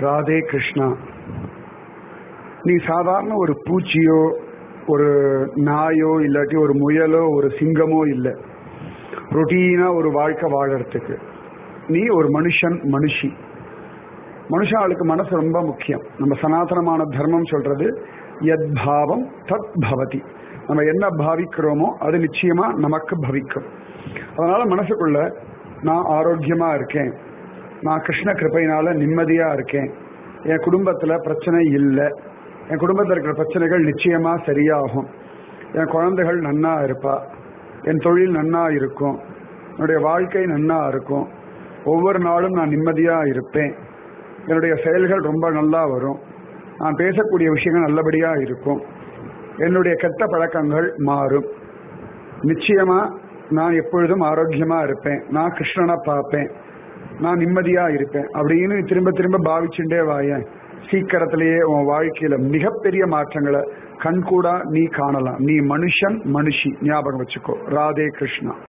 ராதே கிருஷ்ணா நீ சாதாரண ஒரு பூச்சியோ ஒரு நாயோ இல்லாட்டி ஒரு முயலோ ஒரு சிங்கமோ இல்லை ரொட்டீனா ஒரு வாழ்க்கை வாழறதுக்கு நீ ஒரு மனுஷன் மனுஷி மனுஷாளுக்கு மனசு ரொம்ப முக்கியம் நம்ம சனாதனமான தர்மம் சொல்றது யத் பாவம் தத் பவதி நம்ம என்ன பாவிக்கிறோமோ அது நிச்சயமா நமக்கு பவிக்கும் அதனால மனசுக்குள்ள நான் ஆரோக்கியமா இருக்கேன் நான் கிருஷ்ண கிருப்பையினால நிம்மதியா இருக்கேன் என் குடும்பத்துல பிரச்சனை இல்லை என் குடும்பத்தில் இருக்கிற பிரச்சனைகள் நிச்சயமா சரியாகும் என் குழந்தைகள் நன்னா இருப்பா என் தொழில் நன்னா இருக்கும் என்னுடைய வாழ்க்கை நன்னா இருக்கும் ஒவ்வொரு நாளும் நான் நிம்மதியா இருப்பேன் என்னுடைய செயல்கள் ரொம்ப நல்லா வரும் நான் பேசக்கூடிய விஷயங்கள் நல்லபடியா இருக்கும் என்னுடைய கெட்ட பழக்கங்கள் மாறும் நிச்சயமா நான் எப்பொழுதும் ஆரோக்கியமா இருப்பேன் நான் கிருஷ்ணனை பார்ப்பேன் நான் நிம்மதியா இருப்பேன் அப்படின்னு திரும்ப திரும்ப பாவிச்சுட்டே வாயேன் சீக்கிரத்திலேயே உன் வாழ்க்கையில மிகப்பெரிய மாற்றங்களை கண்கூடா நீ காணலாம் நீ மனுஷன் மனுஷி ஞாபகம் வச்சுக்கோ ராதே கிருஷ்ணா